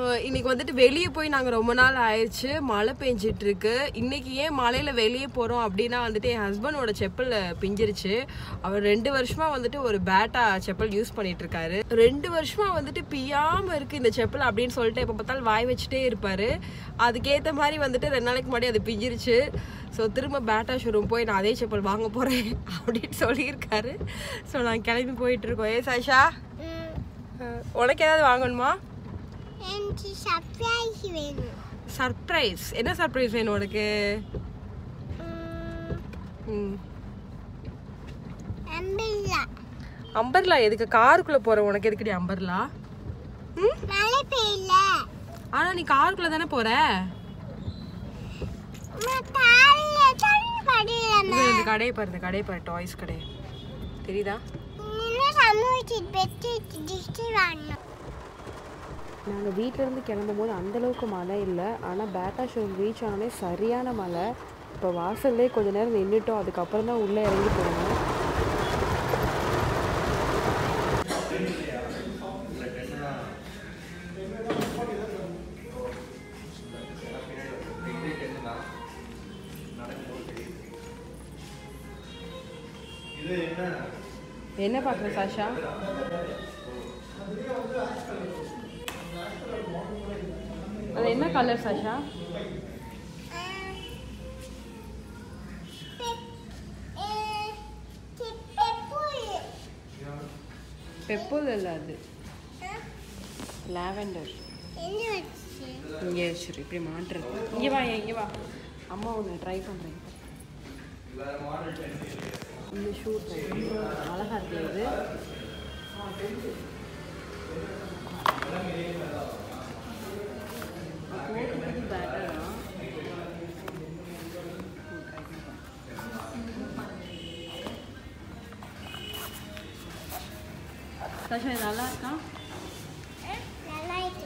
இன்னைக்கு வந்துட்டு வெளியே போய் நாங்கள் ரொம்ப நாள் ஆயிடுச்சு மழை பெஞ்சிட்டு இருக்கு இன்னைக்கு ஏன் மழையில வெளியே போகிறோம் அப்படின்னா வந்துட்டு என் ஹஸ்பண்டோட செப்பல் பிஞ்சிருச்சு அவர் ரெண்டு வருஷமா வந்துட்டு ஒரு பேட்டா செப்பல் யூஸ் பண்ணிட்டு இருக்காரு ரெண்டு வருஷமா வந்துட்டு பியாம இருக்கு இந்த செப்பல் அப்படின்னு சொல்லிட்டு எப்போ பார்த்தாலும் வாய் வச்சுட்டே இருப்பாரு அதுக்கேற்ற மாதிரி வந்துட்டு ரெண்டு நாளைக்கு முன்னாடி அது பிஞ்சிருச்சு ஸோ திரும்ப பேட்டா ஷோரூம் போய் நான் அதே செப்பல் வாங்க போகிறேன் அப்படின்னு சொல்லியிருக்காரு ஸோ நான் கிளம்பி போயிட்டு இருக்கோம் ஏ சாஷா அஹ், உனக்கு ஏதாவது வாங்கணுமா எனக்கு சர்ப்ரைஸ் வேணும் சர்ப்ரைஸ் என்ன சர்ப்ரைஸ் வேணும் உனக்கு ம் அம்பில்லா அம்பர்லா எதுக்கு காருக்குள்ள போற உனக்கு எதுக்குடி அம்பர்லா ம் மழை பெய்யல ஆனா நீ காருக்குள்ள தானே போற காலையில தண்ணி படியல இங்க இந்த கடையை பாரு இந்த கடையை பாரு டாய்ஸ் கடை தெரியுதா இன்னும் சமூகத்தில் பெற்று திருஷ்டி வாங்கணும் நாங்கள் வீட்டிலேருந்து கிளம்பும் போது அந்தளவுக்கு மழை இல்லை ஆனால் பேட்டா ஷோ ரீச் ஆனோடனே சரியான மழை இப்போ வாசல்லே கொஞ்ச நேரம் நின்றுட்டோம் அதுக்கப்புறம் தான் உள்ளே இறங்கி போனோம் என்ன பார்க்குற சாஷா அது என்ன கலர் சாஷா பெப்போல் இல்லை அது லாவெண்டர் என்ன வச்சு இங்கே சரி இப்படி மாட்டுறது இங்கே வா இங்கே வா அம்மா ஒன்று ட்ரை பண்ணுறேன் இந்த ஷூ ட்ரை அழகா இருக்கு இது போட்டுக்கிறது better தான். சாஷா இது நல்லா இருக்கா நல்லா இருக்கு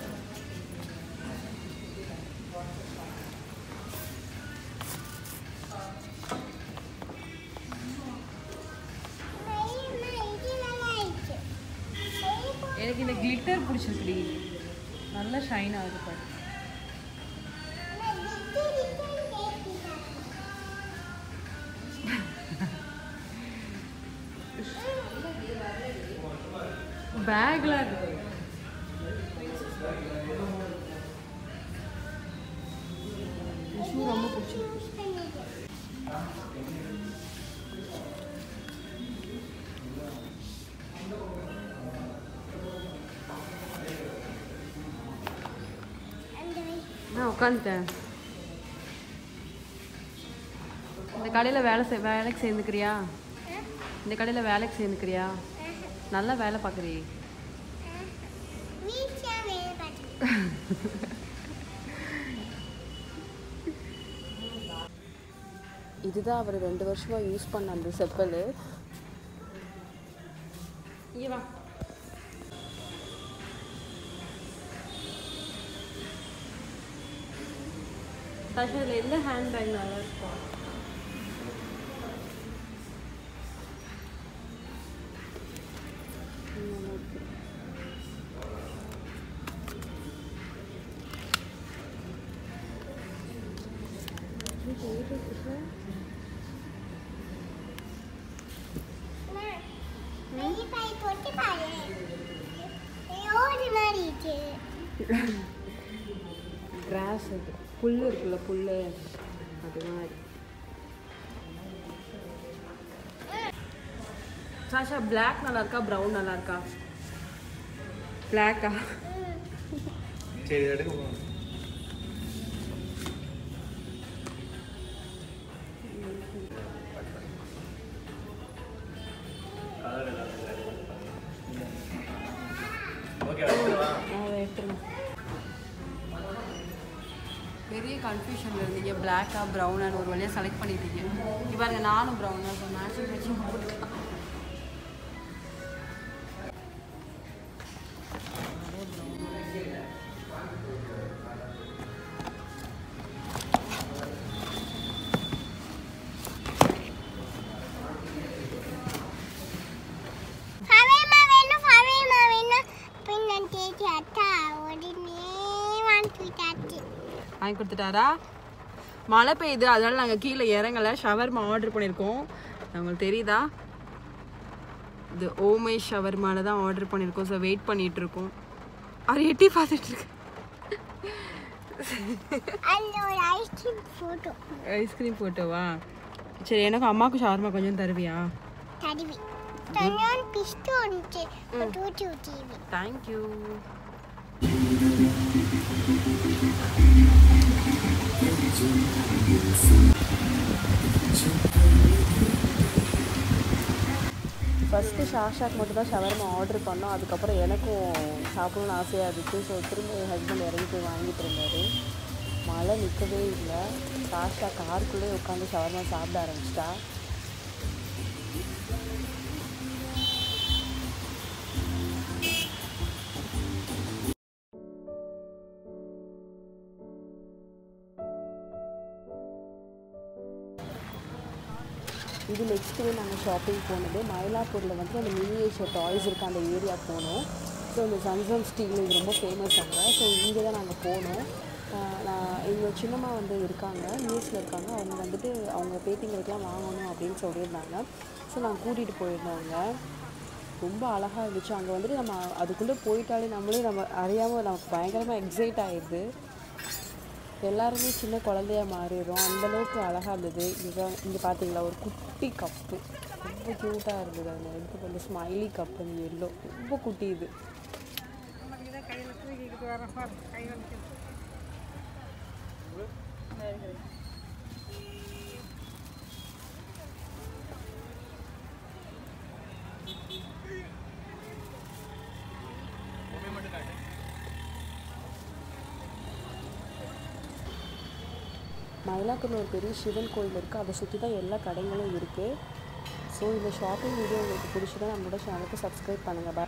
இது நல்லா இருக்கு எனக்கு இந்த கிளிட்டர் பிடிச்சிருக்குடி நல்ல ஷைன் ஆகுது பாரு பேக்ல இருக்கு ஷூ ரொம்ப பிடிச்சிருக்கு நான் உட்காந்துட்டேன் இந்த கடையில் வேலை செய் வேலைக்கு சேர்ந்துக்கிறியா இந்த கடையில் வேலைக்கு சேர்ந்துக்கிறியா நல்லா வேலை பார்க்குறீ இதுதான் அவர் ரெண்டு வருஷமா யூஸ் பண்ண அந்த செப்பல் இங்கே வா சாஷா இதில் எந்த ஹேண்ட் பேக் நல்லா இருக்கும் போட்டு பாரு ஓடி மாறிடுச்சு கிராஸ் அது புல் இருக்குல்ல புல் அது மாதிரி சாஷா பிளாக் நல்லா இருக்கா ப்ரௌன் நல்லா இருக்கா பிளாக்கா சரி இதை எடுக்க போகணும் ஓகே வச்சுருவா அதை எடுத்துருங்க பெரிய கன்ஃபியூஷனில் இருந்தீங்க பிளாக்கா ப்ரௌனான்னு ஒரு வழியாக செலக்ட் பண்ணிட்டீங்க இப்போ பாருங்க நானும் ப்ரௌனாக இப்போ மேட்சிங் மேட்சிங் போட்டுக்கலாம் ஃபவேமா வேணும் ஃபவேமா வேணும் பின்ன தேடி அட்டா உடனே வாங்கி கொடுத்துட்டாரா மழை பெய்யுது அதனால நாங்கள் கீழே இறங்கலை ஷவர்மா ஆர்டர் பண்ணியிருக்கோம் உங்களுக்கு தெரியுதா இது ஓமை ஷவர்மால தான் ஆர்டர் பண்ணியிருக்கோம் ஸோ வெயிட் பண்ணிட்டு இருக்கோம் அவர் எட்டி பார்த்துட்டு இருக்கு அந்த ஒரு ஐஸ்கிரீம் ஃபோட்டோ ஐஸ்கிரீம் போட்டோவா சரி எனக்கு அம்மாவுக்கு ஷவர்மா கொஞ்சம் தருவியா தடவி தனியான் பிஸ்டு வந்துச்சு ஊற்றி ஊற்றிவி தேங்க்யூ ஃபஸ்ட்டு ஷாஷாக் மட்டும் தான் ஷவர்மா ஆர்டர் பண்ணோம் அதுக்கப்புறம் எனக்கும் சாப்பிடணும்னு ஆசையாக இருந்துச்சு ஸோ திரும்ப என் ஹஸ்பண்ட் இறங்கி போய் வாங்கிட்டு இருந்தாரு மழை நிற்கவே இல்லை ஷாஷா காருக்குள்ளே உட்காந்து ஷவர்மா சாப்பிட ஆரம்பிச்சிட்டா இது நெக்ஸ்ட் டே நாங்கள் ஷாப்பிங் போனது மயிலாப்பூரில் வந்து அந்த மினியேச்சர் டாய்ஸ் இருக்க அந்த ஏரியா போனோம் ஸோ இந்த சன்சம் ஸ்டீல் இது ரொம்ப ஃபேமஸ் அங்கே ஸோ இங்கே தான் நாங்கள் போனோம் ஆஹ் நான் எங்கள் சின்னம்மா வந்து இருக்காங்க யூஎஸில் இருக்காங்க அவங்க வந்துட்டு அவங்க பேத்திங்களுக்கெலாம் வாங்கணும் அப்படின்னு சொல்லியிருந்தாங்க ஸோ நாங்கள் கூட்டிகிட்டு போயிருந்தோங்க ரொம்ப அழகாக இருந்துச்சு அங்கே வந்துட்டு நம்ம அதுக்குள்ளே போயிட்டாலே நம்மளே நம்ம அறியாமல் நமக்கு பயங்கரமாக எக்ஸைட் ஆயிடுது எல்லாருமே சின்ன குழந்தையா மாறிடுறோம் அந்தளவுக்கு அழகாக இருந்தது இங்கே இங்கே பார்த்தீங்களா ஒரு குட்டி கப்பு ரொம்ப க்யூட்டாக இருந்தது அந்த எடுத்து வந்து ஸ்மைலி கப்பு அந்த எல்லோ ரொம்ப குட்டி இது மயிலாப்பூரில் ஒரு பெரிய சிவன் கோயில் இருக்குது அதை சுற்றி தான் எல்லா கடைகளும் இருக்குது ஸோ இந்த ஷாப்பிங் வீடியோ உங்களுக்கு பிடிச்சதா நம்மளோட சேனலுக்கு சப்ஸ்கிரைப் பண்ணுங்கள்